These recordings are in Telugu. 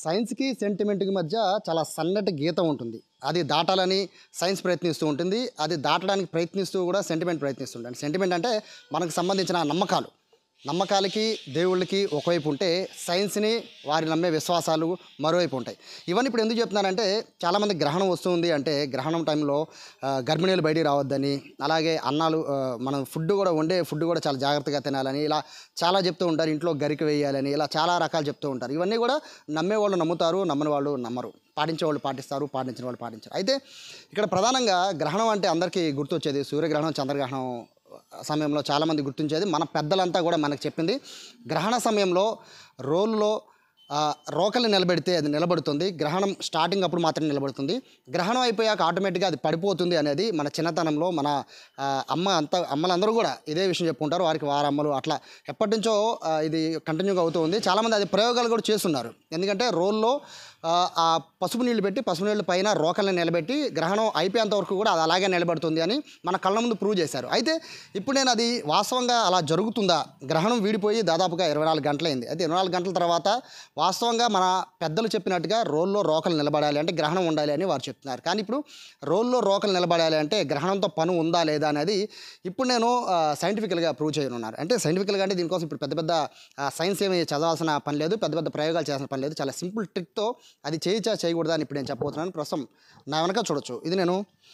సైన్స్కి సెంటిమెంట్కి మధ్య చాలా సన్నటి గీత ఉంటుంది అది దాటాలని సైన్స్ ప్రయత్నిస్తూ ఉంటుంది అది దాటడానికి ప్రయత్నిస్తూ కూడా సెంటిమెంట్ ప్రయత్నిస్తుంటుంది సెంటిమెంట్ అంటే మనకు సంబంధించిన నమ్మకాలు నమ్మకాలకి దేవుళ్ళకి ఒకవైపు ఉంటే సైన్స్ని వారి నమ్మే విశ్వాసాలు మరోవైపు ఉంటాయి ఇవన్నీ ఇప్పుడు ఎందుకు చెప్తున్నానంటే చాలామంది గ్రహణం వస్తుంది అంటే గ్రహణం టైంలో ఆ, గర్భిణీలు బయటికి రావద్దని అలాగే అన్నాలు ఆ, మనం ఫుడ్ కూడా వండే ఫుడ్ కూడా చాలా జాగ్రత్తగా తినాలని ఇలా చాలా చెప్తూ ఉంటారు ఇంట్లో గరిక వేయాలని ఇలా చాలా రకాలు చెప్తూ ఉంటారు ఇవన్నీ కూడా నమ్మే వాళ్ళు నమ్ముతారు నమ్మని వాళ్ళు నమ్మరు పాటించే వాళ్ళు పాటిస్తారు పాటించిన వాళ్ళు పాటించరు అయితే ఇక్కడ ప్రధానంగా గ్రహణం అంటే అందరికీ గుర్తొచ్చేది సూర్యగ్రహణం చంద్రగ్రహణం సమయంలో చాలామంది గుర్తించేది మన పెద్దలంతా కూడా మనకు చెప్పింది గ్రహణ సమయంలో రోల్లో ఆ, రోకలు నిలబెడితే అది నిలబడుతుంది గ్రహణం స్టార్టింగ్ అప్పుడు మాత్రమే నిలబడుతుంది గ్రహణం అయిపోయాక ఆటోమేటిక్గా అది పడిపోతుంది అనేది మన చిన్నతనంలో మన ఆ, అమ్మ అంతా అమ్మలందరూ కూడా ఇదే విషయం చెప్పుకుంటారు వారికి వారమ్మలు అట్లా ఎప్పటి నుంచో ఆ, ఇది కంటిన్యూగా అవుతూ ఉంది చాలామంది అది ప్రయోగాలు కూడా చేస్తున్నారు ఎందుకంటే రోల్లో ఆ, ఆ పసుపు నీళ్లు పెట్టి పసుపు నీళ్ళ పైన రోకల్ని నిలబెట్టి గ్రహణం అయిపోయేంత వరకు కూడా అది అలాగే నిలబడుతుంది అని మన కళ్ళ ముందు ప్రూవ్ చేశారు అయితే ఇప్పుడు నేను అది వాస్తవంగా అలా జరుగుతుందా గ్రహణం వీడిపోయి దాదాపుగా ఇరవై నాలుగు గంటలైంది అయితే ఇరవై నాలుగు గంటల తర్వాత వాస్తవంగా మన పెద్దలు చెప్పినట్టుగా రోల్లో రోకలు నిలబడాలి అంటే గ్రహణం ఉండాలి అని వారు చెప్తున్నారు కానీ ఇప్పుడు రోల్లో రోకలు నిలబడాలి అంటే గ్రహణంతో పని ఉందా లేదా అనేది ఇప్పుడు నేను సైంటిఫికల్గా ప్రూవ్ చేయనున్నారు అంటే సైంటిఫికల్గా అంటే దీనికోసం ఇప్పుడు పెద్ద పెద్ద సైన్స్ ఏమి చదవాల్సిన పని లేదు పెద్ద పెద్ద ప్రయోగాలు చేయాల్సిన పని లేదు చాలా సింపుల్ ట్రిక్తో అది చేయచ్చా చేయకూడదా అని ఇప్పుడు నేను చెప్పబోతున్నాను ప్రస్తుతం నా వెనక చూడొచ్చు ఇది నేను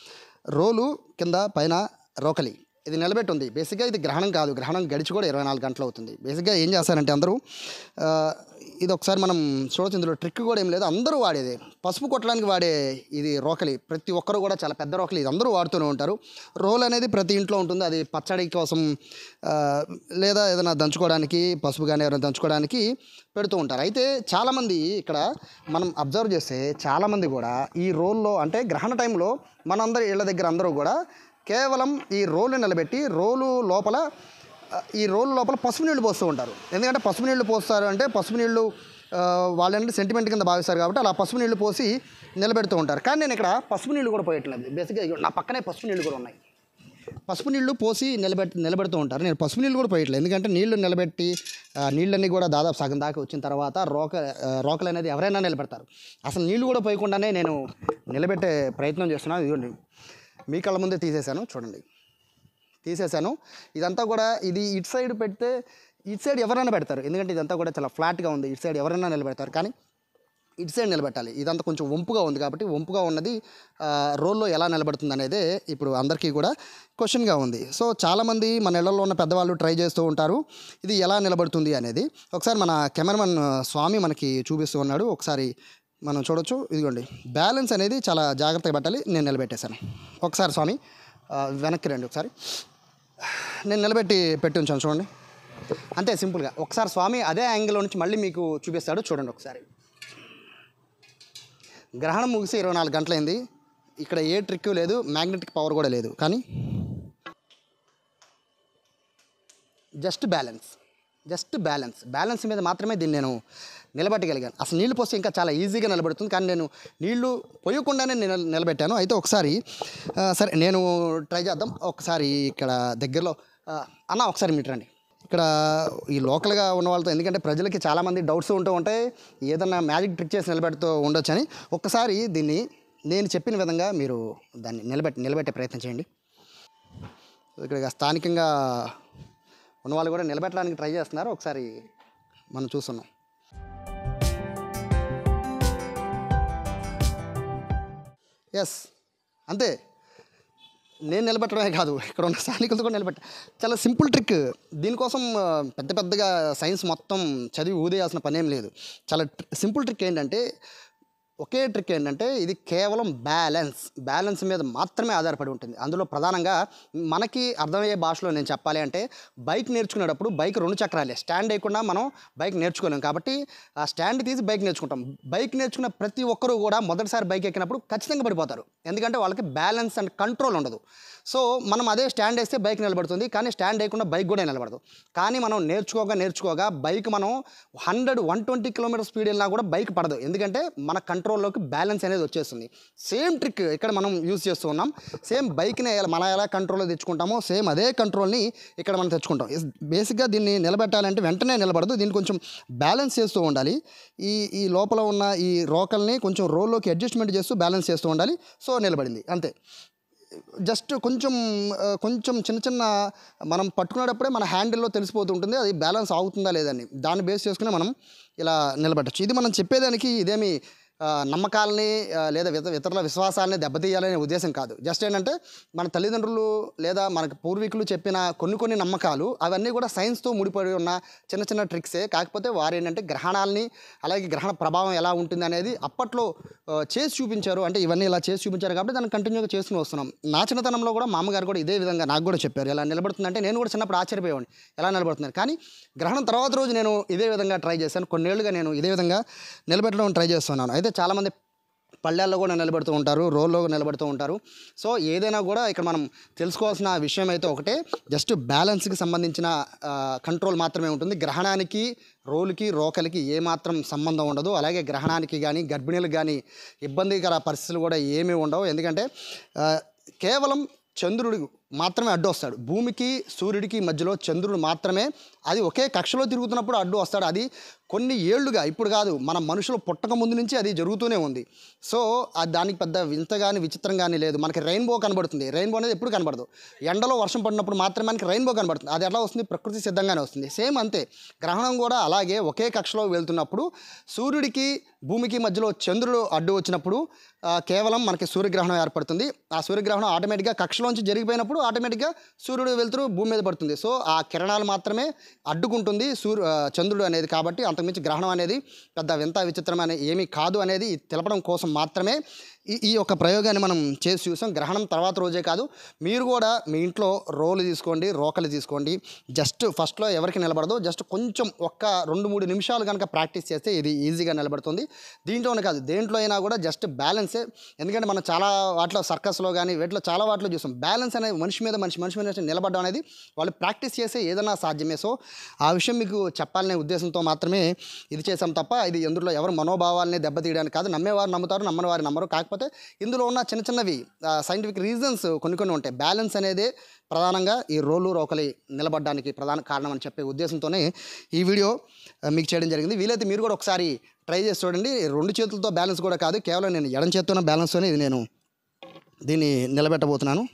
రోలు కింద పైన రోకలి ఇది నిలబెట్టి ఉంది బేసిక్గా ఇది గ్రహణం కాదు గ్రహణం గడిచి కూడా ఇరవై నాలుగు గంటలు అవుతుంది బేసిక్గా ఏం చేస్తారంటే అందరూ ఆ, ఇది ఒకసారి మనం చూడొచ్చు ఇందులో ట్రిక్ కూడా ఏం లేదు అందరూ వాడేది పసుపు కొట్టడానికి వాడే ఇది రోకలి ప్రతి ఒక్కరు కూడా చాలా పెద్ద రోకలి ఇది అందరూ వాడుతూనే ఉంటారు రోల్ అనేది ప్రతి ఇంట్లో ఉంటుంది అది పచ్చడి కోసం ఆ, లేదా ఏదైనా దంచుకోవడానికి పసుపు కానీ ఏదైనా దంచుకోవడానికి పెడుతూ ఉంటారు అయితే చాలామంది ఇక్కడ మనం అబ్జర్వ్ చేస్తే చాలామంది కూడా ఈ రోల్లో అంటే గ్రహణ టైంలో మనందరి ఇళ్ళ దగ్గర అందరూ కూడా కేవలం ఈ రోలు నిలబెట్టి రోలు లోపల ఆ, ఈ రోలు లోపల పసుపు నీళ్లు పోస్తూ ఉంటారు ఎందుకంటే పసుపు నీళ్లు పోస్తారు అంటే పసుపు నీళ్లు ఆ, వాళ్ళంటే సెంటిమెంట్ కింద భావిస్తారు కాబట్టి అలా పసుపు నీళ్లు పోసి నిలబెడుతూ ఉంటారు కానీ నేను ఇక్కడ పసుపు నీళ్లు కూడా పోయట్లేదు బేసిక్గా ఇగో నా పక్కనే పసుపు నీళ్లు కూడా ఉన్నాయి పసుపు నీళ్లు పోసి నిలబెట్టి నిలబెడుతూ ఉంటారు నేను పసుపు నీళ్ళు కూడా పోయట్లేదు ఎందుకంటే నీళ్లు నిలబెట్టి ఆ, నీళ్ళన్నీ కూడా దాదాపు సగం దాకా వచ్చిన తర్వాత రోక ఆ, రోకలు అనేది ఎవరైనా నిలబెడతారు అసలు నీళ్లు కూడా పోయకుండానే నేను నిలబెట్టే ప్రయత్నం చేస్తున్నాను ఇదిగోండి మీ కళ్ళ ముందే తీసేశాను చూడండి తీసేశాను ఇదంతా కూడా ఇది ఇటు సైడ్ పెడితే ఇటు సైడ్ ఎవరైనా పెడతారు ఎందుకంటే ఇదంతా కూడా చాలా ఫ్లాట్గా ఉంది ఇటు సైడ్ ఎవరైనా నిలబెడతారు కానీ ఇటు సైడ్ నిలబెట్టాలి ఇదంతా కొంచెం వంపుగా ఉంది కాబట్టి వంపుగా ఉన్నది ఆ, రోల్లో ఎలా నిలబడుతుంది అనేది ఇప్పుడు అందరికీ కూడా క్వశ్చన్గా ఉంది సో చాలామంది మన ఇళ్లలో ఉన్న పెద్దవాళ్ళు ట్రై చేస్తూ ఉంటారు ఇది ఎలా నిలబడుతుంది అనేది ఒకసారి మన కెమెరామన్ స్వామి మనకి చూపిస్తూ ఉన్నాడు ఒకసారి మనం చూడొచ్చు ఇదిగోండి బ్యాలెన్స్ అనేది చాలా జాగ్రత్తగా పెట్టాలి నేను నిలబెట్టేశాను ఒకసారి స్వామి ఆ, వెనక్కి రండి ఒకసారి నేను నిలబెట్టి పెట్టి ఉంచాను చూడండి అంతే సింపుల్గా ఒకసారి స్వామి అదే యాంగిల్లో నుంచి మళ్ళీ మీకు చూపిస్తాడు చూడండి ఒకసారి గ్రహణం ముగిసి ఇరవై నాలుగు గంటలైంది ఇక్కడ ఏ ట్రిక్ లేదు మ్యాగ్నెటిక్ పవర్ కూడా లేదు కానీ just balance just balance balance మీద మాత్రమే దీన్ని నేను నిలబెట్టగలిగాను అసలు నీళ్ళు పోస్తే ఇంకా చాలా ఈజీగా నిలబడుతుంది కానీ నేను నీళ్లు పోయకుండానే నేను నిలబెట్టాను అయితే ఒకసారి ఆ, సరే నేను ట్రై చేద్దాం ఒకసారి ఇక్కడ దగ్గరలో ఆ, అన్న ఒకసారి మీరు రండి ఇక్కడ ఈ లోకల్గా ఉన్న వాళ్ళతో ఎందుకంటే ప్రజలకి చాలామంది డౌట్స్ ఉంటూ ఉంటాయి ఏదన్నా మ్యాజిక్ ట్రిక్ చేసి నిలబెడుతూ ఉండొచ్చు అని ఒక్కసారి దీన్ని నేను చెప్పిన విధంగా మీరు దాన్ని నిలబెట్టి నిలబెట్టే ప్రయత్నం చేయండి ఇక్కడ స్థానికంగా ఉన్న వాళ్ళు కూడా నిలబెట్టడానికి ట్రై చేస్తున్నారు ఒకసారి మనం చూస్తున్నాం ఎస్ అంతే నేను నిలబెట్టడమే కాదు ఇక్కడ ఉన్న స్థానికులతో కూడా నిలబెట్ట చాలా సింపుల్ ట్రిక్ దీనికోసం ఆ, పెద్ద పెద్దగా సైన్స్ మొత్తం చదివి ఊదేయాల్సిన పని ఏం లేదు చాలా సింపుల్ ట్రిక్ ఏంటంటే ఒకే ట్రిక్ ఏంటంటే ఇది కేవలం బ్యాలెన్స్ బ్యాలెన్స్ మీద మాత్రమే ఆధారపడి ఉంటుంది అందులో ప్రధానంగా మనకి అర్థమయ్యే భాషలో నేను చెప్పాలి అంటే బైక్ నేర్చుకునేటప్పుడు బైక్ రెండు చక్రాలే స్టాండ్ వేయకుండా మనం బైక్ నేర్చుకోలేం కాబట్టి ఆ స్టాండ్ తీసి బైక్ నేర్చుకుంటాం బైక్ నేర్చుకున్న ప్రతి ఒక్కరూ కూడా మొదటిసారి బైక్ ఎక్కినప్పుడు ఖచ్చితంగా పడిపోతారు ఎందుకంటే వాళ్ళకి బ్యాలెన్స్ అండ్ కంట్రోల్ ఉండదు సో మనం అదే స్టాండ్ వేస్తే బైక్ నిలబడుతుంది కానీ స్టాండ్ వేయకుండా బైక్ కూడా నిలబడదు కానీ మనం నేర్చుకోగా నేర్చుకోగా బైక్ మనం hundred one twenty kilometer speed వెళ్ళినా కూడా బైక్ పడదు ఎందుకంటే మన కంట్రోల్ కంట్రోల్లోకి బ్యాలెన్స్ అనేది వచ్చేస్తుంది సేమ్ ట్రిక్ ఇక్కడ మనం యూజ్ చేస్తూ ఉన్నాం సేమ్ బైక్ని ఎలా- మనం ఎలా కంట్రోల్లో తెచ్చుకుంటామో సేమ్ అదే కంట్రోల్ని ఇక్కడ మనం తెచ్చుకుంటాం ఇస్- బేసిక్గా దీన్ని నిలబెట్టాలంటే వెంటనే నిలబడదు దీన్ని కొంచెం బ్యాలెన్స్ చేస్తూ ఉండాలి ఈ ఈ లోపల ఉన్న ఈ రోకల్ని కొంచెం రోల్లోకి అడ్జస్ట్మెంట్ చేస్తూ బ్యాలెన్స్ చేస్తూ ఉండాలి సో నిలబడింది అంతే జస్ట్ కొంచెం ఆ, కొంచెం చిన్న చిన్న మనం పట్టుకునేటప్పుడే మన హ్యాండిల్లో తెలిసిపోతూ ఉంటుంది అది బ్యాలెన్స్ అవుతుందా లేదని దాన్ని బేస్ చేసుకుని మనం ఇలా నిలబెట్టచ్చు ఇది మనం చెప్పేదానికి ఇదేమి ఆ, నమ్మకాలని ఆ, లేదా ఇతర ఇతరుల విశ్వాసాలని దెబ్బతీయాలనే ఉద్దేశం కాదు జస్ట్ ఏంటంటే మన తల్లిదండ్రులు లేదా మనకు పూర్వీకులు చెప్పిన కొన్ని కొన్ని నమ్మకాలు అవన్నీ కూడా సైన్స్తో ముడిపడి ఉన్న చిన్న చిన్న ట్రిక్సే కాకపోతే వారు ఏంటంటే గ్రహణాలని అలాగే గ్రహణ ప్రభావం ఎలా ఉంటుంది అనేది అప్పట్లో ఆ, చేసి చూపించారు అంటే ఇవన్నీ ఇలా చేసి చూపించారు కాబట్టి దాన్ని కంటిన్యూగా చేస్తూనే వస్తున్నాం నా చిన్నతనంలో కూడా మా అమ్మగారు కూడా ఇదే విధంగా నాకు కూడా చెప్పారు ఎలా నిలబడుతుందంటే నేను కూడా చిన్నప్పుడు ఆశ్చర్యపోయేవాడిని ఎలా నిలబడుతున్నారు కానీ గ్రహణం తర్వాత రోజు నేను ఇదే విధంగా ట్రై చేశాను కొన్నేళ్లుగా నేను ఇదే విధంగా నిలబెట్టడం ట్రై చేస్తున్నాను అయితే చాలామంది పళ్ళాల్లో కూడా నిలబెడుతూ ఉంటారు రోల్లో నిలబెడుతూ ఉంటారు సో ఏదైనా కూడా ఇక్కడ మనం తెలుసుకోవాల్సిన విషయం అయితే ఒకటే జస్ట్ బ్యాలెన్స్కి సంబంధించిన కంట్రోల్ మాత్రమే ఉంటుంది గ్రహణానికి రోలుకి రోకలికి ఏమాత్రం సంబంధం ఉండదు అలాగే గ్రహణానికి కానీ గర్భిణీలకు కానీ ఇబ్బందికర పరిస్థితులు కూడా ఏమీ ఉండవు ఎందుకంటే ఆ, కేవలం చంద్రుడు మాత్రమే అడ్డు వస్తాడు భూమికి సూర్యుడికి మధ్యలో చంద్రుడు మాత్రమే అది ఒకే కక్షలో తిరుగుతున్నప్పుడు అడ్డు వస్తాడు అది కొన్ని ఏళ్లుగా ఇప్పుడు కాదు మన మనుషులు పుట్టక ముందు నుంచి అది జరుగుతూనే ఉంది సో అది దానికి పెద్ద వింత కానీ విచిత్రం కానీ లేదు మనకి రెయిన్బో కనబడుతుంది రెయిన్బో అనేది ఎప్పుడు కనబడదు ఎండలో వర్షం పడినప్పుడు మాత్రమే మనకి రెయిన్బో కనబడుతుంది అది ఎలా వస్తుంది ప్రకృతి సిద్ధంగానే వస్తుంది సేమ్ అంతే గ్రహణం కూడా అలాగే ఒకే కక్షలో వెళ్తున్నప్పుడు సూర్యుడికి భూమికి మధ్యలో చంద్రుడు అడ్డు వచ్చినప్పుడు ఆ, కేవలం మనకి సూర్యగ్రహణం ఏర్పడుతుంది ఆ సూర్యగ్రహణం ఆటోమేటిక్గా కక్షలోంచి జరిగిపోయినప్పుడు ఆటోమేటిక్గా సూర్యుడు వెళ్తూ భూమి మీద పడుతుంది సో ఆ కిరణాలు మాత్రమే అడ్డుకుంటుంది సూర్య ఆ, చంద్రుడు అనేది కాబట్టి అంతకుమించి గ్రహణం అనేది పెద్ద వింత విచిత్రమైన ఏమీ కాదు అనేది తెలపడం కోసం మాత్రమే ఈ ఈ యొక్క ప్రయోగాన్ని మనం చేసి చూసాం గ్రహణం తర్వాత రోజే కాదు మీరు కూడా మీ ఇంట్లో రోలు తీసుకోండి రోకలు తీసుకోండి జస్ట్ ఫస్ట్లో ఎవరికి నిలబడదు జస్ట్ కొంచెం ఒక్క రెండు మూడు నిమిషాలు కనుక ప్రాక్టీస్ చేస్తే ఇది ఈజీగా నిలబడుతుంది దీంట్లోనే కాదు దేంట్లో అయినా కూడా జస్ట్ బ్యాలెన్సే ఎందుకంటే మనం చాలా వాటిలో సర్కస్లో కానీ వీటిలో చాలా వాటిలో చూసాం బ్యాలెన్స్ అనేది మనిషి మీద మనిషి మనిషి మీద నిలబడడం అనేది వాళ్ళు ప్రాక్టీస్ చేస్తే ఏదైనా సాధ్యమే సో ఆ విషయం మీకు చెప్పాలనే ఉద్దేశంతో మాత్రమే ఇది చేసాం తప్ప ఇది ఎందులో ఎవరు మనోభావాలని దెబ్బతీయడానికి కాదు నమ్మేవారు నమ్ముతారు నమ్మని వారు నమ్మరు కాకపోతే ఇందులో ఉన్న చిన్న చిన్నవి సైంటిఫిక్ రీజన్స్ కొన్ని కొన్ని ఉంటాయి బ్యాలెన్స్ అనేది ప్రధానంగా ఈ రోలు రోకలి నిలబడడానికి ప్రధాన కారణం అని చెప్పే ఉద్దేశంతోనే ఈ వీడియో ఆ, మీకు చేయడం జరిగింది వీలైతే మీరు కూడా ఒకసారి ట్రై చేసి చూడండి రెండు చేతులతో బ్యాలెన్స్ కూడా కాదు కేవలం నేను ఎడం చేత్తోనే బ్యాలెన్స్తోనే ఇది నేను దీన్ని నిలబెట్టబోతున్నాను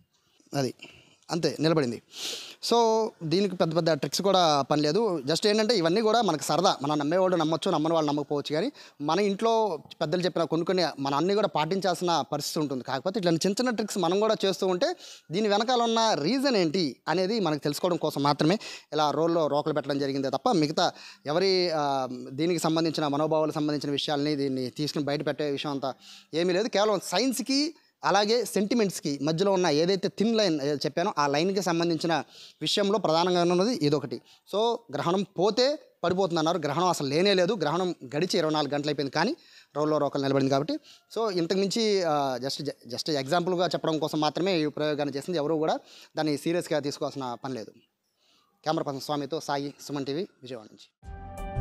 అది అంతే నిలబడింది సో దీనికి పెద్ద పెద్ద ట్రిక్స్ కూడా పని లేదు జస్ట్ ఏంటంటే ఇవన్నీ కూడా మనకు సరదా మనం నమ్మేవాళ్ళు నమ్మొచ్చు నమ్మని వాళ్ళు నమ్మకపోవచ్చు కానీ మన ఇంట్లో పెద్దలు చెప్పిన కొన్ని కొన్ని మన అన్ని కూడా పాటించాల్సిన పరిస్థితి ఉంటుంది కాకపోతే ఇట్లాంటి చిన్న చిన్న ట్రిక్స్ మనం కూడా చేస్తూ ఉంటే దీని వెనకాల ఉన్న రీజన్ ఏంటి అనేది మనకు తెలుసుకోవడం కోసం మాత్రమే ఇలా రోల్లో రోకలు పెట్టడం జరిగిందే తప్ప మిగతా ఎవరి ఆ, దీనికి సంబంధించిన మనోభావాలకు సంబంధించిన విషయాల్ని దీన్ని తీసుకుని బయట పెట్టే విషయం అంతా ఏమీ లేదు కేవలం సైన్స్కి అలాగే సెంటిమెంట్స్కి మధ్యలో ఉన్న ఏదైతే థిన్ లైన్ ఏదైతే చెప్పానో ఆ లైన్కి సంబంధించిన విషయంలో ప్రధానంగా ఉన్నది ఇదొకటి సో గ్రహణం పోతే పడిపోతుంది అన్నారు గ్రహణం అసలు లేనే లేదు గ్రహణం గడిచి ఇరవై నాలుగు గంటలు అయిపోయింది కానీ రోల్లో రోకలు నిలబడింది కాబట్టి సో ఇంతకు మించి జస్ట్ జస్ట్ ఎగ్జాంపుల్గా చెప్పడం కోసం మాత్రమే ఈ ప్రయోగాన్ని చేసింది ఎవరు కూడా దాన్ని సీరియస్గా తీసుకోవాల్సిన పని లేదు కెమెరా పర్సన్ స్వామితో సాయి సుమన్ టీవీ విజయవాడ నుంచి